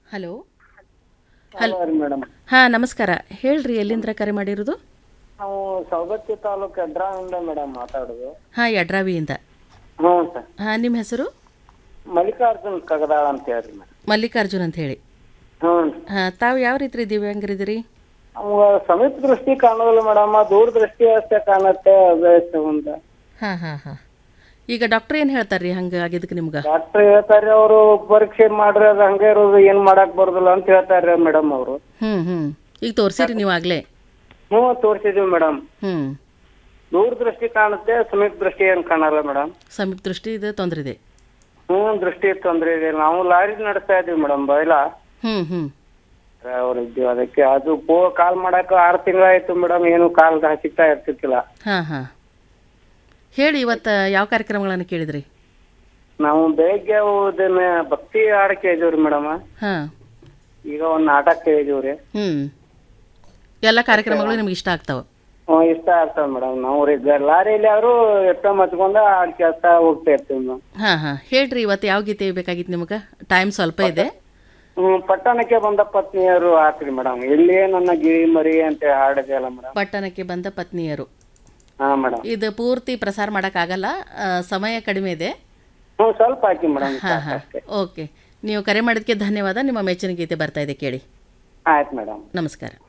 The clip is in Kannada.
ಹಲೋ ಹಲೋ ರೀ ಮೇಡಮ್ ಹಾಂ ನಮಸ್ಕಾರ ಹೇಳ್ರಿ ಎಲ್ಲಿಂದ ಕರೆ ಮಾಡಿರೋದು ನಾವು ಸವದತ್ತಿ ತಾಲೂಕು ಅಡ್ರಾಯಿಂದ ಮೇಡಮ್ ಮಾತಾಡೋದು ಹಾಂ ಯಡ್ರಾವಿಯಿಂದ ಹ್ಞೂ ಸರ್ ಹಾಂ ನಿಮ್ಮ ಹೆಸರು ಮಲ್ಲಿಕಾರ್ಜುನ್ ಕಗದಾಳ ಅಂತ ಹೇಳ್ರಿ ಮೇಡಮ್ ಮಲ್ಲಿಕಾರ್ಜುನ್ ಅಂತ ಹೇಳಿ ಹ್ಞೂ ಹಾಂ ತಾವು ಯಾವ ರೀತಿ ದಿವ್ಯಾಂಗರಿದ್ದೀರಿ ಅವಾಗ ಸಮೀಪ ದೃಷ್ಟಿ ಕಾಣೋದಿಲ್ಲ ಮೇಡಮ್ ದೂರ ದೃಷ್ಟಿ ಅಷ್ಟೇ ಕಾಣುತ್ತೆ ಅದೇ ಅಂತ ಹಾಂ ಹಾಂ ಹಾಂ ಈಗ ಡಾಕ್ಟ್ರ್ ಏನು ಹೇಳ್ತಾರೆ ರೀ ಹಂಗೆ ಆಗಿದ್ದಕ್ಕೆ ನಿಮ್ಗೆ ಡಾಕ್ಟರ್ ಹೇಳ್ತಾರೆ ಅವರು ಪರೀಕ್ಷೆ ಮಾಡ್ರಿ ಅದು ಹಂಗೆ ಇರೋದು ಏನು ಮಾಡಕ್ ಬರೋದಿಲ್ಲ ಅಂತ ಹೇಳ್ತಾರೆ ಮೇಡಮ್ ಅವರು ಹ್ಞೂ ಹ್ಞೂ ಈಗ ತೋರಿಸಿರಿ ನೀವು ಆಗಲೇ ಹ್ಞೂ ತೋರಿಸಿದೀವಿ ಮೇಡಮ್ ಹ್ಞೂ ದೂರ ದೃಷ್ಟಿ ಕಾಣುತ್ತೆ ಸಮೀಪ ದೃಷ್ಟಿ ಏನು ಕಾಣಲ್ಲ ಮೇಡಮ್ ಸಮೀಪ ದೃಷ್ಟಿ ಇದೆ ತೊಂದರೆ ಇದೆ ಹ್ಞೂ ದೃಷ್ಟಿ ತೊಂದರೆ ಇದೆ ನಾವು ಲಾರಿ ನಡೆಸ್ತಾ ಇದೀವಿ ಮೇಡಮ್ ಬೈಲ ಹ್ಞೂ ಹ್ಞೂ ಅವ್ರು ಇದ್ದೀವಿ ಅದಕ್ಕೆ ಅದು ಪೋ ಕಾಲ್ ಮಾಡಕ್ಕೆ ಆರು ತಿಂಗಳಾಯ್ತು ಮೇಡಮ್ ಏನು ಕಾಲ್ ಸಿಗ್ತಾ ಇರ್ತಿರ್ತಿಲ್ಲ ಹಾಂ ಹಾಂ ಹೇಳಿ ಇವತ್ತು ಯಾವ ಕಾರ್ಯಕ್ರಮಗಳನ್ನು ಕೇಳಿದ್ರಿ ನಾವು ಬೆಳಿಗ್ಗೆ ಇದನ್ನ ಭಕ್ತಿ ಹಾಡು ಕೇಳಿದೀವ್ರಿ ಮೇಡಮ್ ಹಾಂ ಈಗ ಒಂದ್ ನಾಟಕ ಕೇಳಿದೀವ್ರಿ ಹ್ಞೂ ಎಲ್ಲ ಕಾರ್ಯಕ್ರಮಗಳು ನಿಮ್ಗೆ ಇಷ್ಟ ಆಗ್ತಾವೆ ಹ್ಮ್ ಇಷ್ಟ ಆಗ್ತಾವ ಮೇಡಮ್ ನಾವು ರೀ ಲಾರಿಯಲ್ಲಿ ಆದ್ರೂ ಎಷ್ಟೋ ಮಚ್ಕೊಂಡ ಹಾಡ್ ಕೇಳ್ತಾ ಹೋಗ್ತಾ ಇರ್ತೀವಿ ನಾವು ಹಾಂ ಹಾಂ ಹೇಳ್ರಿ ಇವತ್ತು ಯಾವ ಗೀತೆ ಬೇಕಾಗಿತ್ತು ನಿಮಗೆ ಟೈಮ್ ಸ್ವಲ್ಪ ಇದೆ ಹ್ಮ್ ಪಟ್ಟಣಕ್ಕೆ ಬಂದ ಪತ್ನಿಯರು ಹಾಕ್ರಿ ಮೇಡಮ್ ಇಲ್ಲಿಯೇ ನನ್ನ ಗಿಳಿ ಮರಿ ಅಂತ ಹಾಡಿದೆಯಲ್ಲ ಮೇಡಮ್ ಪಟ್ಟಣಕ್ಕೆ ಬಂದ ಪತ್ನಿಯರು ಹಾ ಮೇಡಮ್ ಇದು ಪೂರ್ತಿ ಪ್ರಸಾರ ಮಾಡೋಕ್ಕಾಗಲ್ಲ ಆ, ಸಮಯ ಕಡಿಮೆ ಇದೆ ಹ್ಮ್ ಸ್ವಲ್ಪ ಹಾಕಿ ಮೇಡಮ್ ಹಾಂ ಹಾಂ ಓಕೆ ನೀವು ಕರೆ ಮಾಡಿದ್ದಕ್ಕೆ ಧನ್ಯವಾದ ನಿಮ್ಮ ಮೆಚ್ಚಿನ ಗೀತೆ ಬರ್ತಾ ಇದೆ ಕೇಳಿ ಆಯ್ತು ಮೇಡಮ್ ನಮಸ್ಕಾರ